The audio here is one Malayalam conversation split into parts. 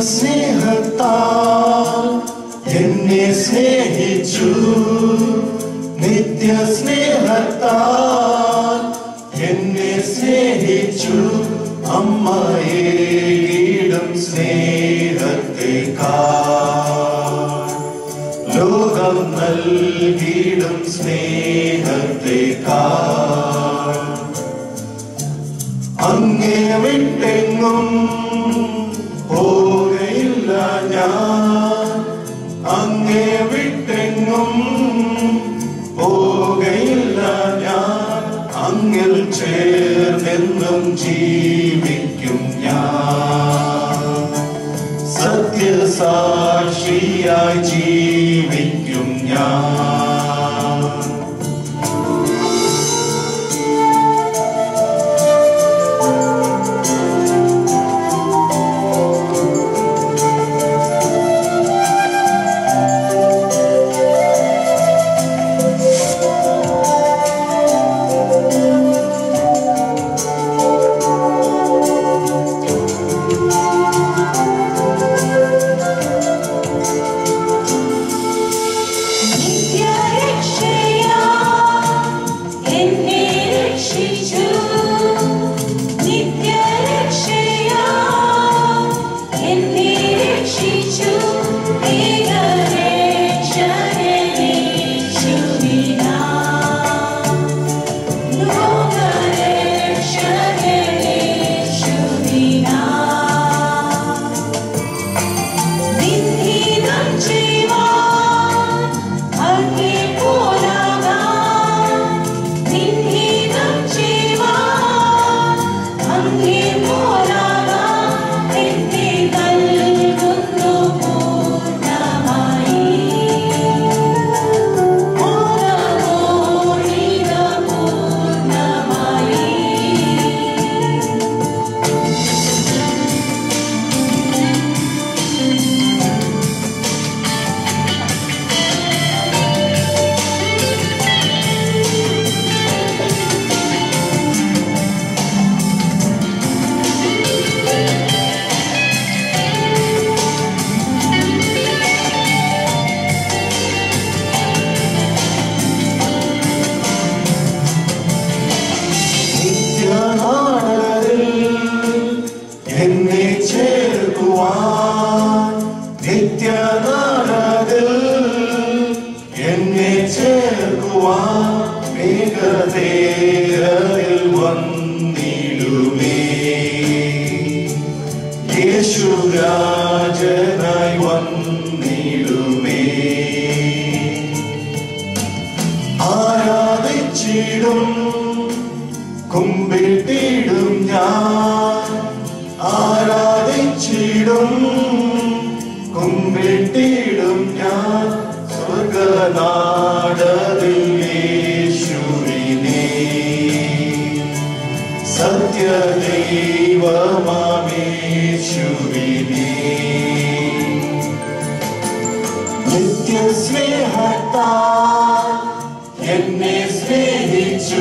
സ്നേഹത്താൽ എന്നെ സ്നേഹിച്ചു നിത്യ സ്നേഹത്താൽ എന്നെ സ്നേഹിച്ചു അമ്മയേടും സ്നേഹത്തെക്കാൾ ലോകം നൽകിയിടും സ്നേഹത്തെക്കാൾ അങ്ങേ വിട്ടെങ്ങും പോകയില്ല ഞാൻ അങ്ങേ വിട്ടെങ്ങും പോകയില്ല ഞാൻ അങ്ങിൽ ചേർന്നെന്നും ജീവിക്കും ഞാൻ സത്യസാക്ഷിയായി ജീവിക്കും ഞാൻ നിത്യരക്ഷയാ എന്നെ രക്ഷിച്ചു നിത്യരക്ഷയാ എന്നെ രക്ഷിച്ചു ഏകരക്ഷകനീശുവിനാ ലോകരക്ഷകനീശുവിനാ നിന്നിനം ചെയ്യുവാൻ അങ്ങേ പോരാകാൻ നിന്നിനം ചെയ്യുവാൻ അങ്ങേ പോരാകാൻ എന്നെ നൽകുന്നു പൂർണ്ണമായി ഓരമോടിത പൂർണ്ണമായി നിത്യനാടതിൽ എന്നെ ചേർക്കുവാൻ നിത്യനാടതിൽ എന്നെ ചേർക്കുവാൻ മേഘതേരയിൽ വന്നിടുമേ യേശുരാജനായി വന്നിടുമേ ആരാധിച്ചിടും കുമ്പിട്ടിടും ഞാൻ ആരാധിച്ചിടും കുമ്പിട്ടിടും ഞാൻ സ്വർഗനാടതിൽ യേശുവിനെ സത്യദൈവമാമേശുവിനെ നിത്യസ്നേഹത്താൽ എന്നെ സ്നേഹിച്ചു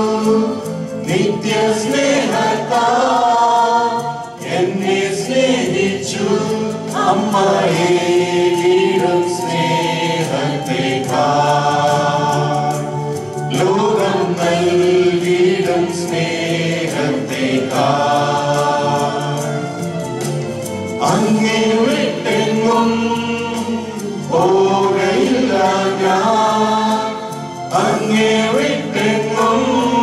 നിത്യസ്നേഹത്താൽ എന്നെ സ്നേഹിച്ചു അമ്മയെ വീടും സ്നേഹത്തെക്കാൾ ലോകം നൽകിയിടും സ്നേഹത്തെക്കാൾ അങ്ങേ വിട്ടെങ്ങും പോകയില്ല ഞാൻ അങ്ങേ വിട്ടെങ്ങും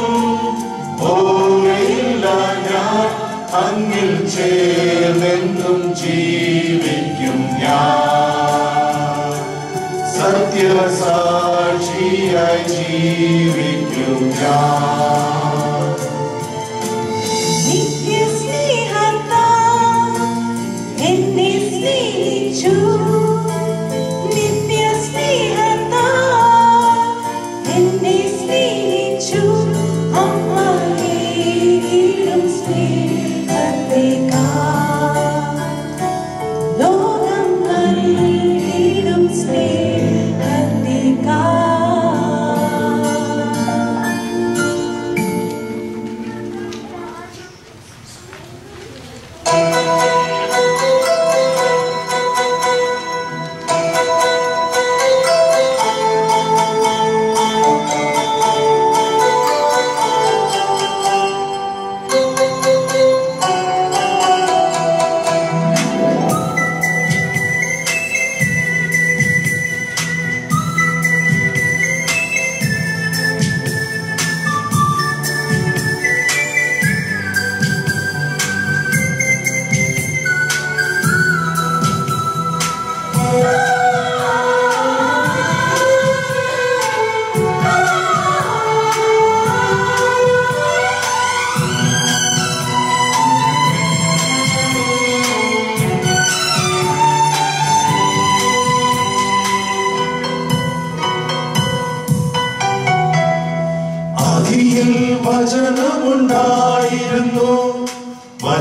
പോകയില്ല ഞാൻ അങ്ങിൽ ചേർന്നെന്നും ജീവിക്കും ഞാൻ സത്യസാക്ഷിയായി ജീവിക്കും ഞാൻ നിത്യസ്നേഹത്താൽ എന്നെ സ്നേഹിച്ചു നിത്യസ്നേഹത്താൽ എന്നെ സ്നേഹിച്ചു അമ്മയേയും സ്നേഹത്തെക്കാൾ ലോകം നൽകിയിടും സ്നേഹത്തെക്കാൾ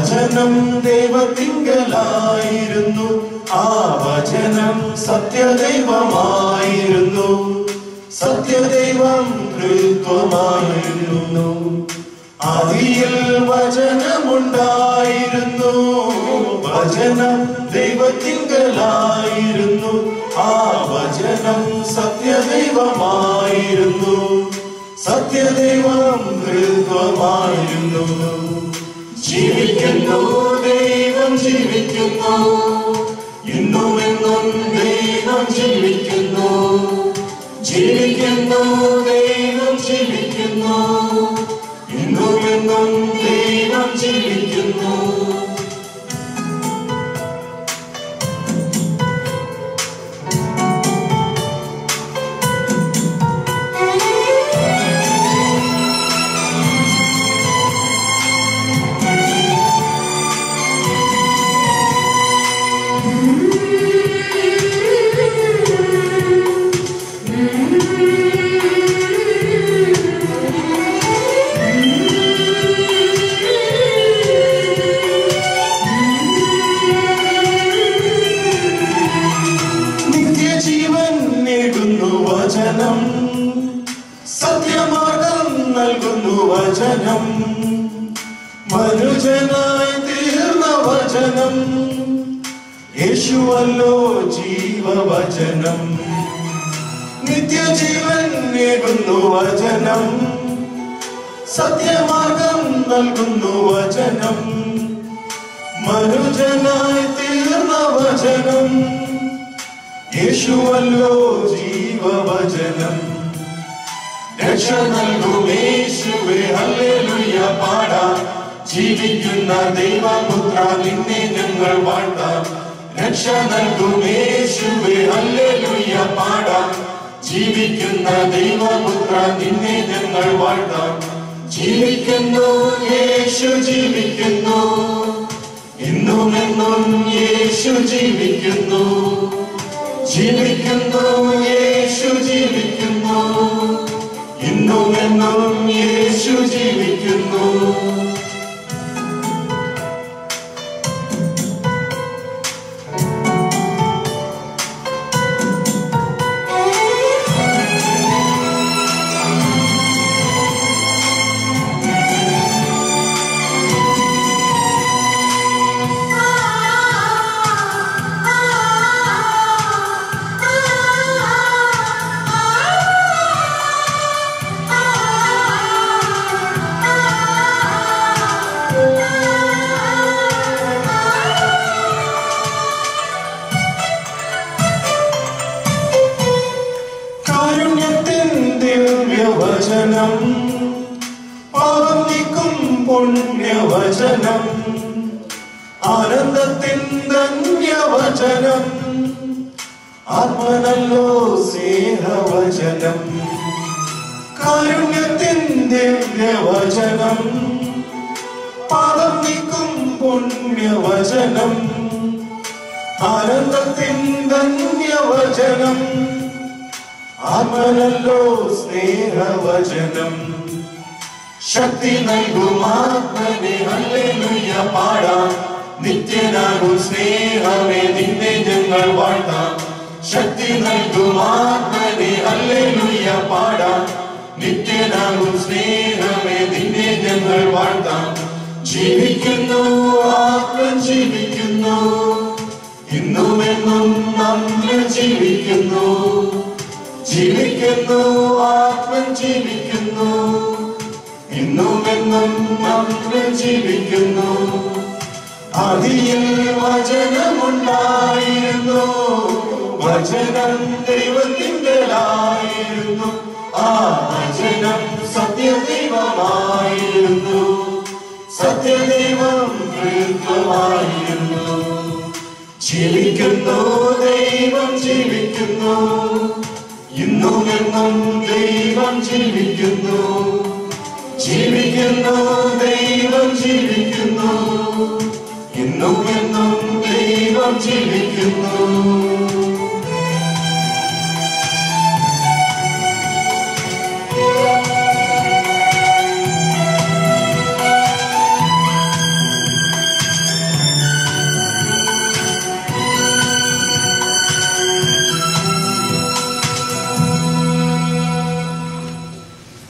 വചനം ദൈവത്തിങ്കലായിരുന്നു ആ വചനം സത്യദൈവമായിരുന്നു സത്യദൈവം തൃത്വമായിരുന്നു ആദിയിൽ വചനമുണ്ടായിരുന്നു വചനം ദൈവത്തിങ്കലായിരുന്നു ആ വചനം സത്യദൈവമായിരുന്നു സത്യദൈവം തൃത്വമായിരുന്നു ജീവിക്കുന്നു ദൈവം ജീവിക്കുന്നു ഇന്നും എന്നും ദൈവം ജീവിക്കുന്നു ജീവിക്കുന്നു ദൈവം ജീവിക്കുന്നു ഇന്നും എന്നും ദൈവം ജീവിക്കുന്നു നിത്യജീവൻ നേടുന്നു വചനം സത്യമാർഗം നൽകുന്നു വചനം മനുജനായി തീർന്ന വചനം യേശുവല്ലോ ജീവവചനം നിത്യജീവൻ നേടുന്നു വചനം സത്യമാർഗം നൽകുന്നു വചനം മനുജനായി തീർന്ന വചനം യേശുവല്ലോ ജീവവചനം രക്ഷ നൽകും യേശുവേ ഹല്ലേലൂയ പാടാം ജീവിക്കുന്ന ദൈവപുത്ര നിന്നെ ഞങ്ങൾ വാഴ്ത്താം രക്ഷ നൽകും യേശുവേ ഹല്ലേലൂയ പാടാം ജീവിക്കുന്ന ദൈവപുത്ര നിന്നെ ഞങ്ങൾ വാഴ്ത്താം ജീവിക്കുന്നു യേശു ജീവിക്കുന്നു ഇന്നും എന്നും യേശു ജീവിക്കുന്നു ജീവിക്കുന്നു യേശു ജീവിക്കുന്നു ഇന്നും എന്നും യേശു ജീവിക്കുന്നു കാരുണ്യത്തിൻ ദിവ്യവചനം പാപം നീക്കും പുണ്യവചനം ആനന്ദത്തിൻ ധന്യവചനം ആത്മനല്ലോ സ്നേഹവചനം കാരുണ്യത്തിൻ ദിവ്യവചനം പാപം നീക്കും പുണ്യവചനം ആനന്ദത്തിൻ ധന്യവചനം ആത്മനല്ലോ സ്നേഹവചനം ശക്തി നൽകും ആത്മനെ ഹല്ലേലൂയ പാടാം നിത്യനാകും സ്നേഹമേ നിന്നെ ഞങ്ങൾ വാഴ്ത്താം ശക്തി നൽകും ആത്മനെ ഹല്ലേലൂയ പാടാം നിത്യനാകും സ്നേഹമേ നിന്നെ ഞങ്ങൾ വാഴ്ത്താം ജീവിക്കുന്നു ആത്മൻ ജീവിക്കുന്നു ഇന്നും എന്നും നമ്മൾ ജീവിക്കുന്നു ജീവിക്കുന്നു ആത്മൻ ജീവിക്കുന്നു ഇന്നും എന്നും നമ്മൾ ജീവിക്കുന്നു ആദിയിൽ വചനമുണ്ടായിരുന്നു വചനം ദൈവത്തിൻ്റെലായിരുന്നു ആ വചനം സത്യദൈവമായിരുന്നു സത്യദൈവം തൃത്വമായിരുന്നു ജീവിക്കുന്നു ദൈവം ജീവിക്കുന്നു ഇന്നും എന്നും ദൈവം ജീവിക്കുന്നു ജീവിക്കുന്നു ദൈവം ജീവിക്കുന്നു ഇന്നും എന്നും ദൈവം ജീവിക്കുന്നു